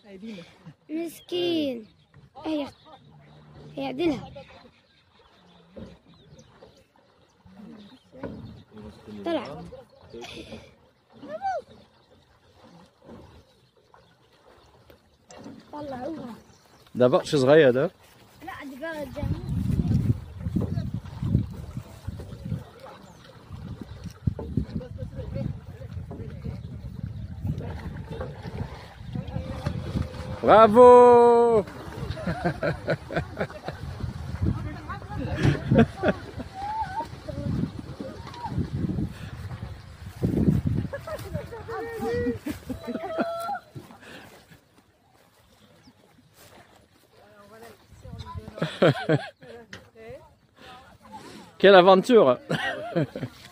مسكين هي هيعدلها طلعت طلعوها ده بقش صغير ده لا دي بقى جنة برافو Quelle aventure